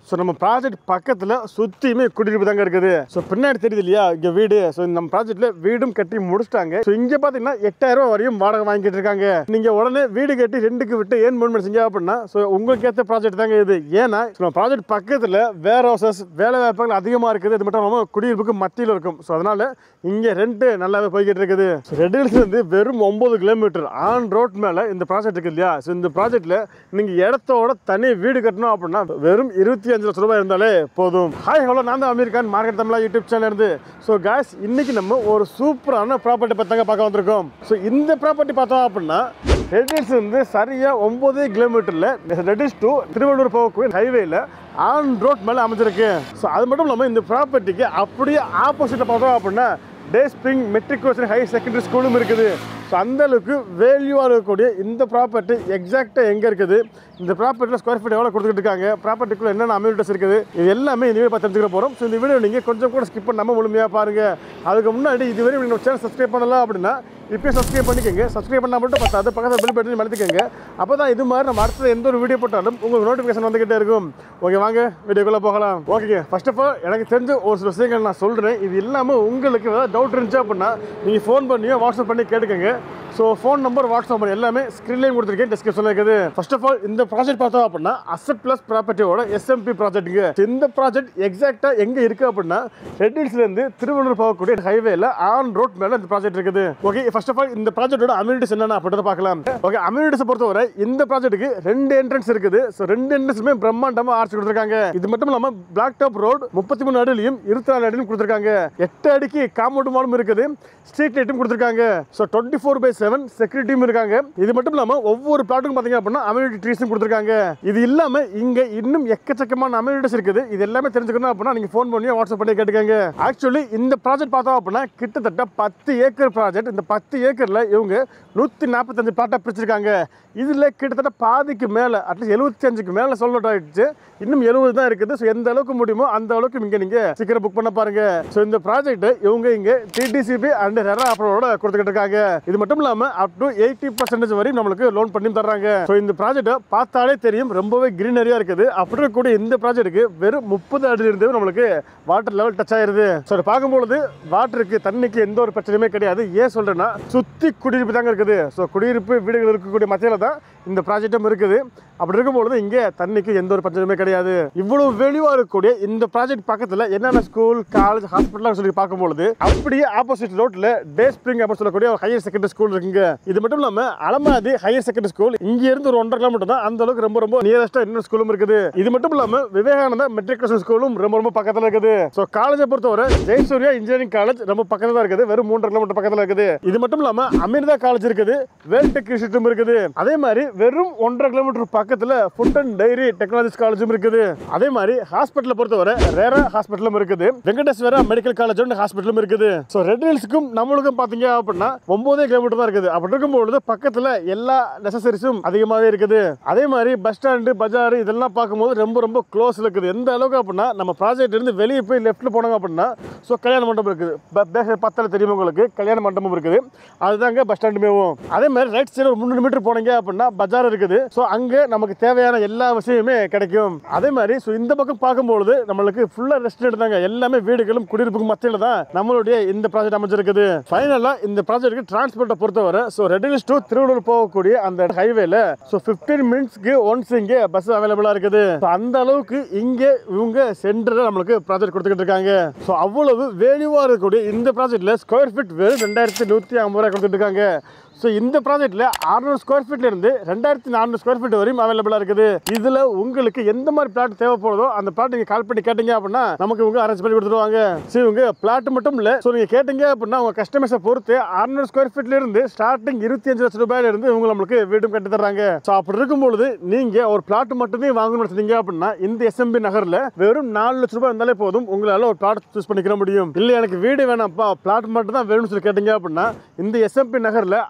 so நம்ம project பக்கத்தில் சுற்றியுமே குடியிருப்பு தாங்க இருக்குது ஸோ பின்னாடி தெரியுது இல்லையா இங்கே வீடு ஸோ நம்ம ப்ராஜெக்ட்டில் வீடும் கட்டி முடிச்சிட்டாங்க ஸோ இங்கே பார்த்தீங்கன்னா எட்டாயிரம் ரூபா வரையும் வாடகை வாங்கிட்டு இருக்காங்க நீங்கள் உடனே வீடு கட்டி ரெண்டுக்கு விட்டு ஏன் மூவ்மெண்ட் செஞ்சா அப்படின்னா ஸோ உங்களுக்கு ஏற்ற ப்ராஜெக்ட் தாங்க இது ஏன்னா ஸோ நம்ம ப்ராஜெக்ட் பக்கத்தில் வேர் ஹவுசஸ் வேலை வாய்ப்புகள் அதிகமாக இருக்குது இது மட்டும் இல்லாமல் குடியிருப்புக்கு மத்தியில் இருக்கும் ஸோ அதனால் இங்கே ரெண்டு நல்லாவே போய்கிட்டு இருக்குது ஸோ ரெட் ஹில்ஸ் வந்து வெறும் ஒம்பது கிலோமீட்டர் ஆன் ரோட் மேலே இந்த ப்ராஜெக்ட் இருக்கு இல்லையா ஸோ இந்த ப்ராஜெக்ட்டில் நீங்கள் இடத்தோட தனி வீடு கட்டணும் அப்படின்னா வெறும் இருபத்தி அஞ்சு லட்ச ரூபாய் இருந்தாலே போதும் ஹாய் ஹலோ நான் தான் Ameer Khan market Tamizha YouTube channel இருந்து ஸோ காய்ஸ் இன்னைக்கு நம்ம ஒரு சூப்பரான ப்ராப்பர்ட்டி பத்தாங்க பார்க்க வந்திருக்கோம் ஸோ இந்த ப்ராப்பர்ட்டி பார்த்தோம் அப்படின்னா ரெட் ஹில்ஸ் வந்து சரியாக ஒம்பது கிலோமீட்டரில் ரெட் ஹில்ஸ் டு திருவள்ளூர் போகக்கூடிய ஹைவேல ஆன் ரோட் மேலே அமைஞ்சிருக்கு ஸோ அது மட்டும் இல்லாமல் இந்த ப்ராப்பர்ட்டிக்கு அப்படியே ஆப்போசிட்டில் பார்த்தோம் அப்படின்னா day spring matriculation high secondary ஸ்கூலும் இருக்குது ஸோ அந்த அளவுக்கு வேல்யூவாக இருக்கக்கூடிய இந்த ப்ராப்பர்ட்டி எக்ஸாக்டாக எங்கே இருக்குது இந்த ப்ராப்பர்ட்டியில் ஸ்கொயர் ஃபீட் எவ்வளோ கொடுத்துட்டு இருக்காங்க ப்ராப்பர்ட்டிக்குள்ள என்னென்ன அமெரிட்டஸ் இருக்குது இது எல்லாமே இந்த வீடியோ பார்த்து தெரிஞ்சுக்க போகிறோம் ஸோ இந்த வீடியோ நீங்கள் கொஞ்சம் கூட ஸ்கிப் பண்ணாமல் முழுமையாக பாருங்கள் அதுக்கு முன்னாடி இதுவரை நீங்கள் சேனல் சப்ஸ்கிரைப் பண்ணலாம் அப்படின்னா இப்போயே சப்ஸ்கிரைப் பண்ணிக்கோங்க சப்ஸ்கிரைப் பண்ணால் மட்டும் பத்தாது பக்கத்தில் பில் பட்டனையும் மறந்துக்கோங்க அப்போ தான் இது மாதிரி நம்ம அடுத்தது எந்த ஒரு வீடியோ போட்டாலும் உங்களுக்கு நோட்டிஃபிகேஷன் வந்துகிட்டே இருக்கும் ஓகே வாங்க வீடியோக்குள்ளே போகலாம் ஓகே ஃபர்ஸ்ட் ஆஃப் ஆல் எனக்கு தெரிஞ்ச ஒரு சில விஷயங்கள் நான் சொல்கிறேன் இது இல்லாமல் உங்களுக்கு ஏதாவது டவுட் இருந்துச்சு அப்படின்னா நீங்கள் ஃபோன் பண்ணியோ வாட்ஸ்அப் பண்ணி கேட்டுக்கோங்க so phone number WhatsApp number எல்லாமே ஸ்க்ரீன்லேயும் கொடுத்துருக்கேன் டிஸ்கிரிப்ஷனில் இருக்குது ஃபர்ஸ்ட் ஆஃப் ஆல் இந்த ப்ராஜெக்ட் பார்த்தோம் அப்படின்னா அசட் ப்ளஸ் ப்ராப்பர்ட்டியோட எஸ்எம்பி ப்ராஜெக்ட்டுங்க இந்த ப்ராஜெக்ட் எக்ஸாக்டாக எங்கே இருக்குது அப்படின்னா ரெட் ஹில்ஸ்லேருந்து திருவள்ளூர் போகக்கூடிய ஹைவேல ஆன் ரோட் மேலே இந்த ப்ராஜெக்ட் இருக்குது ஓகே ஃபர்ஸ்ட் ஆஃப் ஆல் இந்த ப்ராஜெக்ட்டோட அம்யூனிட்டிஸ் என்னென்ன அப்படின்றத பார்க்கலாம் ஓகே அம்யூனிட்டிஸை பொறுத்தவரை இந்த ப்ராஜெக்ட்டுக்கு ரெண்டு என்ட்ரன்ஸ் இருக்குது ஸோ ரெண்டு என்ட்ரன்ஸுமே பிரம்மாண்டமாக ஆர்ச்சி கொடுத்துருக்காங்க இது மட்டும் இல்லாமல் பிளாக் டாப் ரோடு முப்பத்தி மூணு அடிலையும் இருபத்தி நாலு அடியும் கொடுத்துருக்காங்க எட்டு அடிக்கு காம்பவுண்ட் வாலும் இருக்குது ஸ்ட்ரீட் லைட்டும் கொடுத்துருக்காங்க so twenty four by seven செக்யூரிட்டியும் இருக்காங்க இது மட்டும் இல்லாமல் ஒவ்வொரு பிளாட்டுக்கும் பார்த்தீங்க அப்படின்னா அம்யூனிட்டி ட்ரீஸும் கொடுத்துருக்காங்க இது இல்லாமல் இங்கே இன்னும் எக்கச்சக்கமான அம்யூனிட்டிஸ் இருக்குது இது எல்லாமே தெரிஞ்சுக்கணும் அப்படின்னா நீங்கள் ஃபோன் பண்ணி வாட்ஸ்அப் பண்ணி கேட்டுக்கோங்க ஆக்சுவலி இந்த ப்ராஜெக்ட் பார்த்தோம் அப்படின்னா கிட்டத்தட்ட பத்து ஏக்கர் ப்ராஜெக்ட் இந்த பத்து ஏக்கரில் இவங்க நூற்றி நாற்பத்தஞ்சு பிளாட்டாக பிரிச்சிருக்காங்க இதில் கிட்டத்தட்ட பாதிக்கு மேலே அட்லீஸ்ட் எழுபத்தி அஞ்சுக்கு மேலே சொல்லட் ஆயிடுச்சு இன்னும் எழுபது தான் இருக்குது ஸோ எந்த அளவுக்கு முடியுமோ அந்த அளவுக்கு இங்கே நீங்கள் சீக்கிரம் புக் பண்ண பாருங்க ஸோ இந்த ப்ராஜெக்ட் இவங்க இங்கே டிடிசிபி அண்ட் ரெரா அப்ரோட கொடுத்துக்கிட்டு இருக்காங்க இது மட்டும் இல்லாமல் அப் டு எயிட்டி பர்சன்டேஜ் வரையும் நம்மளுக்கு லோன் பண்ணி தர்றாங்க ஸோ இந்த ப்ராஜெக்ட்டை பார்த்தாலே தெரியும் ரொம்பவே கிரீனரியா இருக்குது அப்படி இருக்கக்கூடிய இந்த ப்ராஜெக்ட்டுக்கு வெறும் முப்பது அடி இருந்து நம்மளுக்கு வாட்டர் லெவல் டச் ஆயிருது ஸோ அதை பார்க்கும்பொழுது வாட்டருக்கு தண்ணிக்கு எந்த ஒரு பிரச்சனையுமே கிடையாது ஏன் சொல்றேன்னா சுத்தி குடியிருப்பு தாங்க இருக்குது ஸோ குடியிருப்பு வீடுகள் இருக்கக்கூடிய மத்தியில் தான் இந்த ப்ராஜெக்டும் இருக்குது அப்படி இருக்கும்பொழுது இங்கே தண்ணிக்கு எந்த ஒரு பிரச்சனையுமே கிடையாது இவ்வளவு வெளிவா இருக்கக்கூடிய இந்த ப்ராஜெக்ட் பக்கத்தில் என்னென்ன ஸ்கூல் காலேஜ் ஹாஸ்பிட்டல் சொல்லி பார்க்கும்பொழுது அப்படியே ஆப்போசிட் ரோட்ல டே ஸ்ப்ரிங் அப்படின்னு சொல்லக்கூடிய ஒரு ஹையர் செகண்டரி ஸ்கூல் இருக்குங்க இது மட்டும் இல்லாம அலமாதி ஹையர் செகண்டரி ஸ்கூல் இங்க இருந்து ஒரு ஒன்றரை கிலோமீட்டர் தான் அந்த அளவுக்கு ரொம்ப ரொம்ப நியரஸ்டா இன்னொரு ஸ்கூலும் இருக்குது இது மட்டும் இல்லாம விவேகானந்தா மெட்ரிகுலேஷன் ஸ்கூலும் ரொம்ப ரொம்ப பக்கத்துல இருக்குது ஸோ காலேஜை பொறுத்தவரை ஜெயசூர்யா இன்ஜினியரிங் காலேஜ் ரொம்ப பக்கத்துல தான் இருக்குது வெறும் மூன்றரை கிலோமீட்டர் பக்கத்துல இருக்குது இது மட்டும் இல்லாம அமிர்தா காலேஜ் இருக்குது வேல்டெக் இன்ஸ்டியூட்டும் இருக்குது அதே மாதிரி வெறும் ஒன்றரை கிலோமீட்டர் பக்கத்துல ஃபுட் அண்ட் டைரி டெக்னாலஜிஸ் காலேஜும் இருக்குது அதே மாதிரி ஹாஸ்பிட்டலை பொறுத்தவரை ரேரா ஹாஸ்பிட்டலும் இருக்குது வெங்கடேஸ்வரா மெடிக்கல் காலேஜ் ஹாஸ்பிட்டலும் இருக்குது ஸோ ரெட் ஹில்ஸுக்கும் நம்மளுக்கும் பார்த்தீங்க அப்படின்னா ஒன்பதே கிலோமீட்டர் தான் இருக்குது அப்படி இருக்கும்பொழுது பக்கத்தில் எல்லா நெசசரிஸும் அதிகமாகவே இருக்குது அதே மாதிரி பஸ் ஸ்டாண்டு பஜார் இதெல்லாம் பார்க்கும்போது ரொம்ப ரொம்ப க்ளோஸ் இருக்குது எந்த அளவுக்கு அப்படின்னா நம்ம ப்ராஜெக்ட் இருந்து வெளியே போய் லெஃப்ட்டில் போனாங்க அப்படின்னா ஸோ கல்யாண மண்டபம் இருக்குது ப- பேக் சைடு பத்தில் தெரியும் உங்களுக்கு கல்யாண மண்டபம் இருக்குது அதுதாங்க பஸ் ஸ்டாண்டுமேவும் அதே மாதிரி ரைட் சைடு ஒரு முந்நூறு மீட்டர் போனீங்க அப்படின்னா பஜார் இருக்குது ஸோ அங்கே நமக்கு தேவையான எல்லா விஷயமுமே கிடைக்கும் அதே மாதிரி ஸோ இந்த பக்கம் பார்க்கும்பொழுது நம்மளுக்கு ஃபுல்லாக ரெஸ்ட் எடுத்தாங்க எல்லாமே வீடுகளும் குடியிருப்புக்கும் மத்தியில் தான் நம்மளுடைய இந்த ப்ராஜெக்ட் அமைஞ்சிருக்குது ஃபைனலாக இந்த ப்ராஜெக்ட்டுக்கு டிரான்ஸ்போர்ட்டை பொறுத்தவரை ஸோ ரெடில்ஸ் டு திருவள்ளூர் போகக்கூடிய அந்த ஹைவேல ஸோ ஃபிஃப்டீன் மினிட்ஸ்க்கு ஒன்ஸ் இங்கே பஸ் அவைலபிளாக இருக்குது So, அந்த அளவுக்கு இங்கே இவங்க சென்டரில் நம்மளுக்கு ப்ராஜெக்ட் கொடுத்துக்கிட்டு இருக்காங்க ஸோ அவ்வளவு வேல்யூவாக இருக்கக்கூடிய இந்த ப்ராஜெக்ட்டில் ஸ்கொயர் ஃபீட் வெறும் ரெண்டாயிரத்தி நூற்றி ஐம்பது ரூபாய் கொடுத்துட்டு இருக்காங்க ஸோ இந்த ப்ராஜெக்ட்டில் அறுநூறு ஸ்கொயர் ஃபீட்ல இருந்து ரெண்டாயிரத்தி நானூறு ஸ்கொயர் ஃபீட் வரையும் அவைலபிளாக இருக்குது இதில் உங்களுக்கு எந்த மாதிரி பிளாட் தேவைப்படுதோ அந்த பிளாட் நீங்கள் கால் பண்ணி கேட்டீங்க அப்படின்னா நமக்கு இவங்க அரேஞ்ச் பண்ணி கொடுத்துருவாங்க சரி இவங்க பிளாட் மட்டும் இல்லை ஸோ நீங்கள் கேட்டீங்க அப்படின்னா உங்கள் கஸ்டமர்ஸை பொறுத்து அறுநூறு ஸ்கொயர் ஃபீட்ல இருந்து ஸ்டார்டிங் இருபத்தி அஞ்சு லட்சம் ரூபாயில இருந்து இவங்க நம்மளுக்கு வீடும் கட்டி தர்றாங்க ஸோ அப்படி இருக்கும்பொழுது நீங்கள் ஒரு பிளாட் மட்டுமே வாங்கணும்னு சொன்னீங்க அப்படின்னா இந்த எஸ்எம்பி நகரில் வெறும் நாலு லட்ச ரூபாய் இருந்தாலே போதும் உங்களால் ஒரு பிளாட் சூஸ் பண்ணிக்கிற முடியும் இல்லை எனக்கு வீடு வேணாம்ப்பா பிளாட் மட்டும் தான் வேணும்னு சொல்லி கேட்டீங்க அப்படின்னா இந்த எஸ்எம்பி நகரில்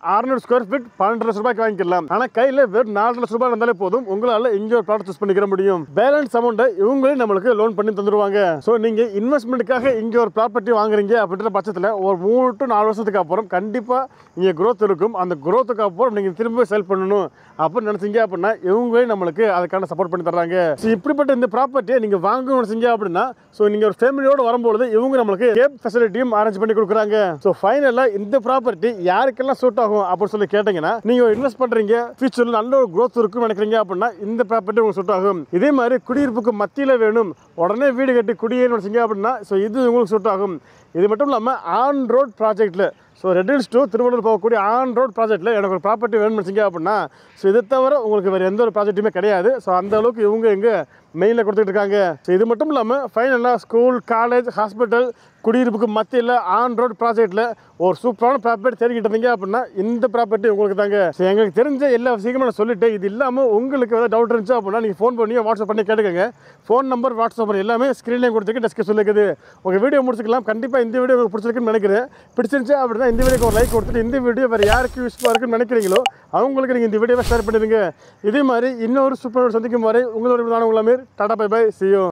அறுநூறு ஸ்கொயர் ஃபீட் பன்னெண்டு லட்ச ரூபாய்க்கு வாங்கிக்கலாம் ஆனா கையில வெறும் நாலு லட்ச ரூபாய் இருந்தாலே போதும் உங்களால இங்க ஒரு ப்ராடக்ட் சூஸ் பண்ணிக்கிற முடியும் பேலன்ஸ் அமௌண்ட்டை இவங்களே நம்மளுக்கு லோன் பண்ணி தந்துருவாங்க ஸோ நீங்க இன்வெஸ்ட்மெண்ட்டுக்காக இங்க ஒரு ப்ராப்பர்ட்டி வாங்குறீங்க அப்படின்ற பட்சத்தில் ஒரு மூணு டு நாலு வருஷத்துக்கு அப்புறம் கண்டிப்பா இங்க growth இருக்கும் அந்த growthக்கு அப்புறம் நீங்க திரும்ப செல் பண்ணணும் அப்படின்னு நினைச்சீங்க அப்படின்னா இவங்களே நம்மளுக்கு அதுக்கான சப்போர்ட் பண்ணி தர்றாங்க ஸோ இப்படிப்பட்ட இந்த ப்ராப்பர்ட்டியை நீங்க வாங்கணும்னு நினைச்சீங்க அப்படின்னா ஸோ நீங்க ஒரு ஃபேமிலியோட வரும்பொழுது இவங்க நம்மளுக்கு கேப் ஃபெசிலிட்டியும் அரேஞ்ச் பண்ணி கொடுக்குறாங்க ஸோ ஃபைனலாக இந்த ப்ராப்பர்ட்டி யாருக்கெல்லாம் சூட் ஆகும் அப்படின்னு சொல்லி கேட்டீங்கன்னா நீங்க இன்வெஸ்ட் பண்றீங்க ஃபியூச்சரில் நல்ல ஒரு growth இருக்கும்னு நினைக்கிறீங்க அப்படின்னா இந்த ப்ராப்பர்ட்டி உங்களுக்கு சூட் ஆகும் இதே மாதிரி குடியிருப்புக்கு மத்தியில் வேணும் உடனே வீடு கட்டி குடியேன்னு நினைச்சீங்க அப்படின்னா ஸோ இது உங்களுக்கு சூட் ஆகும் இது மட்டும் இல்லாமல் ஆன் ரோட் ப்ராஜெக்ட்டில் ஸோ ரெட்டில்ஸ் டு திருவள்ளூர் போகக்கூடிய ஆன் ரோட் ப்ராஜெக்ட்டில் எனக்கு ஒரு ப்ராப்பர்ட்டி வேணும்னு வச்சிங்க அப்படின்னா ஸோ இதை தவிர உங்களுக்கு வேறு எந்த ஒரு ப்ராஜெக்ட்டுமே கிடையாது ஸோ அந்த அளவுக்கு இவங்க எங்கே மெயினில் கொடுத்துட்டு இருக்காங்க ஸோ இது மட்டும் இல்லாமல் ஃபைனலாக ஸ்கூல் காலேஜ் ஹாஸ்பிட்டல் குடியிருப்புக்கு மத்தியில் ஆன் ரோட் ப்ராஜெக்ட்டில் ஒரு சூப்பரான ப்ராப்பர்ட்டி தேடிக்கிட்டு இருந்தீங்க அப்படின்னா இந்த ப்ராப்பர்ட்டி உங்களுக்கு தாங்க ஸோ எங்களுக்கு தெரிஞ்ச எல்லா விஷயங்களும் நான் சொல்லிட்டேன் இது இல்லாமல் உங்களுக்கு ஏதாவது டவுட் இருந்துச்சு அப்படின்னா நீங்கள் ஃபோன் பண்ணி வாட்ஸ்அப் பண்ணி கேட்டுக்கோங்க ஃபோன் நம்பர் வாட்ஸ்அப் நம்பர் எல்லாமே ஸ்க்ரீன்லேயும் கொடுத்துருக்கு டிஸ்கஷன் இருக்குது உங்கள் வீடியோ முடிச்சுக்கலாம் கண்டிப்பாக இந்த வீடியோ உங்களுக்கு பிடிச்சிருக்குன்னு நினைக்கிறேன் பிடிச்சிருந்துச்சு அப்படின்னா இந்த வீடியோக்கு ஒரு லைக் கொடுத்துட்டு இந்த வீடியோ வேறு யாருக்கு யூஸ்ஃபுல்லாக இருக்குன்னு நினைக்கிறீங்களோ அவங்களுக்கு நீங்கள் இந்த வீடியோவை ஷேர் பண்ணிடுங்க இதே மாதிரி இன்னொரு சூப்பர் சந்திக்கும் வரை உங்களோட நான் உங்களை டாடா பை பை சியோ